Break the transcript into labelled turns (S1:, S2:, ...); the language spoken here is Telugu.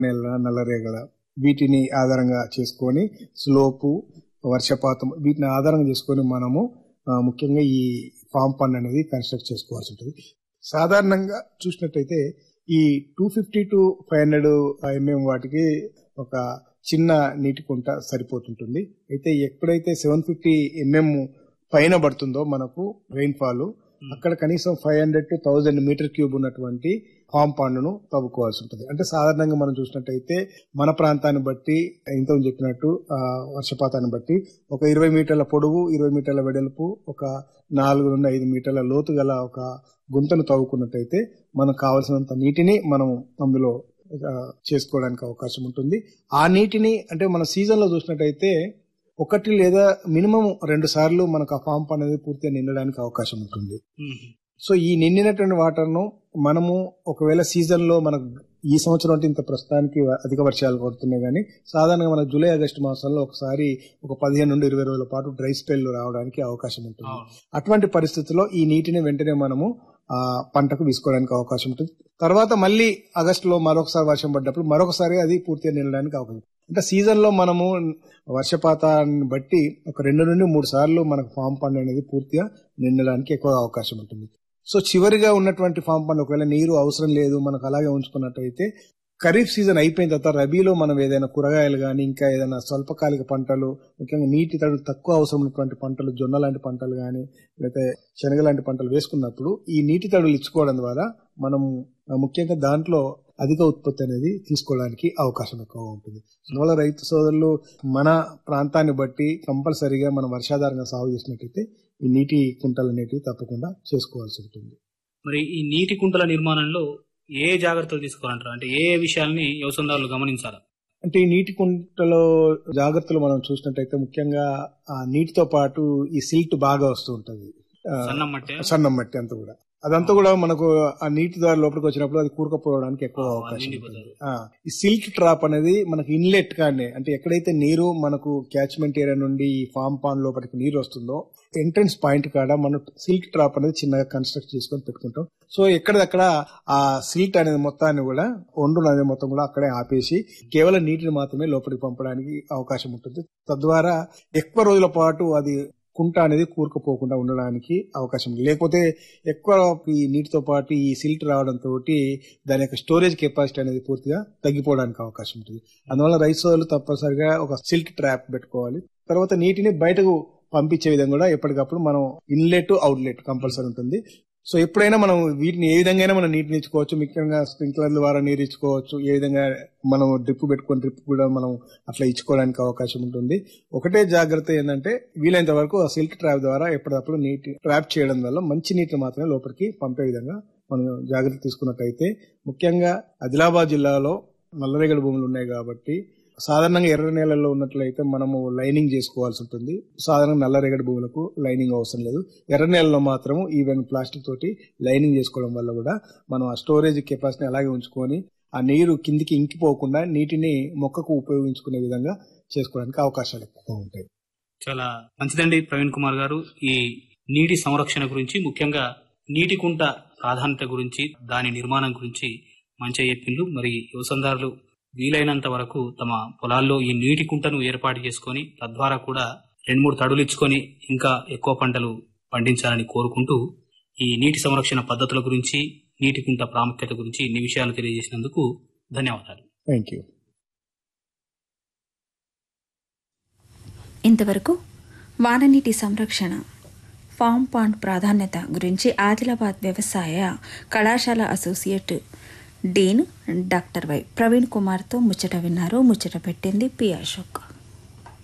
S1: నెల నల్లరేగల వీటిని ఆధారంగా చేసుకొని స్లోపు వర్షపాతం వీటిని ఆధారంగా చేసుకొని మనము ఆ, ముఖ్యంగా ఈ ఫామ్ పండ్ అనేది కన్స్ట్రక్ట్ చేసుకోవాల్సి ఉంటుంది సాధారణంగా చూసినట్టయితే ఈ two fifty to five hundred MM వాటికి ఒక చిన్న నీటి కుంట సరిపోతుంటుంది అయితే ఎప్పుడైతే సెవెన్ ఫిఫ్టీ ఎంఎం పైన పడుతుందో మనకు రెయిన్ఫాల్ అక్కడ కనీసం five hundred to thousand meter cube ఉన్నటువంటి ఫామ్ పాండ్ను తవ్వుకోవాల్సి ఉంటుంది అంటే సాధారణంగా మనం చూసినట్టయితే మన ప్రాంతాన్ని బట్టి ఇంత చెప్పినట్టు ఆ, వర్షపాతాన్ని బట్టి ఒక ఇరవై మీటర్ల పొడవు ఇరవై మీటర్ల వెడల్పు ఒక నాలుగు నుండి ఐదు మీటర్ల లోతు గల ఒక గుంతను తవ్వుకున్నట్టయితే మనకు కావలసినంత నీటిని మనం అందులో ఆ, చేసుకోవడానికి అవకాశం ఉంటుంది ఆ నీటిని అంటే మన సీజన్ లో చూసినట్టయితే ఒకటి లేదా మినిమం రెండు సార్లు మనకు ఆ ఫామ్ అనేది పూర్తిగా నిండడానికి అవకాశం ఉంటుంది సో ఈ నిండినటువంటి వాటర్ ను మనము ఒకవేళ సీజన్ లో మనకు ఈ సంవత్సరం అంటే ఇంత ప్రస్తుతానికి అధిక వర్షాలు పడుతున్నాయి కానీ సాధారణంగా మన జూలై ఆగస్టు మాసంలో ఒకసారి ఒక పదిహేను నుండి ఇరవై రోజుల పాటు డ్రై స్పెల్ రావడానికి అవకాశం ఉంటుంది అటువంటి పరిస్థితుల్లో ఈ నీటిని వెంటనే మనము ఆ పంటకు తీసుకోవడానికి అవకాశం ఉంటుంది తర్వాత మళ్ళీ ఆగస్టులో మరొకసారి వర్షం పడ్డప్పుడు మరొకసారి అది పూర్తిగా నిండడానికి అవకాశం అంటే సీజన్ లో మనము వర్షపాతాన్ని బట్టి ఒక రెండు నుండి మూడు సార్లు మనకు ఫామ్ పండ్ అనేది పూర్తిగా నిండడానికి ఎక్కువ అవకాశం ఉంటుంది సో చివరిగా ఉన్నటువంటి ఫామ్ పండ్ ఒకవేళ నీరు అవసరం లేదు మనకు అలాగే ఉంచుకున్నట్టయితే ఖరీఫ్ సీజన్ అయిపోయిన తర్వాత రబీలో మనం ఏదైనా కూరగాయలు కానీ ఇంకా ఏదైనా స్వల్పకాలిక పంటలు ముఖ్యంగా నీటి తడు తక్కువ అవసరం ఉన్నటువంటి పంటలు జొన్న లాంటి పంటలు కానీ లేకపోతే శనగ లాంటి పంటలు వేసుకున్నప్పుడు ఈ నీటి తడులు ఇచ్చుకోవడం ద్వారా మనం ఆ, ముఖ్యంగా దాంట్లో అధిక ఉత్పత్తి అనేది తీసుకోవడానికి అవకాశం ఎక్కువ ఉంటుంది అందువల్ల రైతు సోదరులు మన ప్రాంతాన్ని బట్టి కంపల్సరీగా మనం వర్షాధారంగా సాగు చేసినట్టయితే ఈ నీటి కుంటలు అనేటివి తప్పకుండా చేసుకోవాల్సి ఉంటుంది
S2: మరి ఈ నీటి కుంటల నిర్మాణంలో ఏ జాగ్రత్తలు తీసుకోవాలంటారు అంటే ఏ ఏ విషయాల్ని వ్యవసాయదారులు గమనించాలి
S1: అంటే ఈ నీటి కుంటలో జాగ్రత్తలు మనం చూసినట్టయితే ముఖ్యంగా ఆ నీటితో పాటు ఈ సిల్ట్ బాగా వస్తూ ఉంటది ఆ,
S2: సన్నం మట్టి
S1: సన్నం మట్టి అంతా కూడా అదంతా కూడా మనకు ఆ నీటి ద్వారా లోపలికి వచ్చినప్పుడు అది కూరుకుపోవడానికి ఎక్కువ
S2: ఆ,
S1: అవకాశం
S2: నిండిపోతుంది.
S1: ఉంటుంది ఆ, ఈ సిల్క్ ట్రాప్ అనేది మనకు ఇన్లెట్ కానీ అంటే ఎక్కడైతే నీరు మనకు క్యాచ్మెంట్ ఏరియా నుండి ఈ ఫామ్ పాన్ లోపలికి నీరు వస్తుందో ఎంట్రన్స్ పాయింట్ కాడ మనం సిల్క్ ట్రాప్ అనేది చిన్నగా కన్స్ట్రక్ట్ చేసుకొని పెట్టుకుంటాం సో ఎక్కడదక్కడ ఆ సిల్ట్ అనేది మొత్తాన్ని కూడా ఒండు అనేది మొత్తం కూడా అక్కడే ఆపేసి కేవలం నీటిని మాత్రమే లోపలికి పంపడానికి అవకాశం ఉంటుంది తద్వారా ఎక్కువ రోజుల పాటు అది కుంట అనేది కూరుకుపోకుండా ఉండడానికి అవకాశం ఉంది లేకపోతే ఎక్కువ ఈ నీటితో పాటు ఈ సిల్ట్ రావడం తోటి దాని యొక్క స్టోరేజ్ కెపాసిటీ అనేది పూర్తిగా తగ్గిపోవడానికి అవకాశం ఉంటుంది అందువల్ల రైతు సోదరులు తప్పనిసరిగా ఒక సిల్క్ ట్రాప్ పెట్టుకోవాలి తర్వాత నీటిని బయటకు పంపించే విధంగా కూడా ఎప్పటికప్పుడు మనం ఇన్లెట్ అవుట్లెట్ కంపల్సరీ ఉంటుంది సో ఎప్పుడైనా మనం వీటిని ఏ విధంగా మనం నీటిని ఇచ్చుకోవచ్చు ముఖ్యంగా స్ప్రింక్లర్ల ద్వారా నీరు ఇచ్చుకోవచ్చు ఏ విధంగా మనం డ్రిప్ పెట్టుకొని డ్రిప్ కూడా మనం అట్లా ఇచ్చుకోవడానికి అవకాశం ఉంటుంది ఒకటే జాగ్రత్త ఏంటంటే వీలైనంత వరకు ఆ సిల్క్ ట్రాప్ ద్వారా ఎప్పటికప్పుడు నీటి ట్రాప్ చేయడం వల్ల మంచి నీటిని మాత్రమే లోపలికి పంపే విధంగా మనం జాగ్రత్త తీసుకున్నట్టయితే ముఖ్యంగా ఆదిలాబాద్ జిల్లాలో నల్లరేగడి భూములు ఉన్నాయి కాబట్టి సాధారణంగా ఎర్ర నేలల్లో ఉన్నట్లయితే మనము లైనింగ్ చేసుకోవాల్సి ఉంటుంది సాధారణంగా నల్లరేగడి భూములకు లైనింగ్ అవసరం లేదు ఎర్ర నేలలో మాత్రం ఈవెన్ ప్లాస్టిక్ తోటి లైనింగ్ చేసుకోవడం వల్ల కూడా మనం ఆ స్టోరేజ్ కెపాసిటీ అలాగే ఉంచుకొని ఆ నీరు కిందికి ఇంకిపోకుండా నీటిని మొక్కకు ఉపయోగించుకునే విధంగా చేసుకోవడానికి అవకాశాలు ఎక్కువ ఉంటాయి
S2: చాలా మంచిదండి ప్రవీణ్ కుమార్ గారు ఈ నీటి సంరక్షణ గురించి ముఖ్యంగా నీటి కుంట ప్రాధాన్యత గురించి దాని నిర్మాణం గురించి మంచిగా చెప్పిండ్రు మరి వ్యవసాయదారులు వీలైనంత వరకు తమ పొలాల్లో ఈ నీటి కుంటను ఏర్పాటు చేసుకొని తద్వారా కూడా రెండు మూడు తడులు ఇచ్చుకొని ఇంకా ఎక్కువ పంటలు పండించాలని కోరుకుంటూ ఈ నీటి సంరక్షణ పద్ధతుల గురించి నీటి కుంట ప్రాముఖ్యత గురించి ఇన్ని విషయాలు తెలియజేసినందుకు ధన్యవాదాలు
S1: థ్యాంక్ యూ
S3: ఇంతవరకు వాననీటి సంరక్షణ ఫామ్ పాండ్ ప్రాధాన్యత గురించి ఆదిలాబాద్ వ్యవసాయ కళాశాల associate dean doctor Y Praveen కుమార్తో ముచ్చట విన్నారు ముచ్చట పెట్టింది పి అశోక్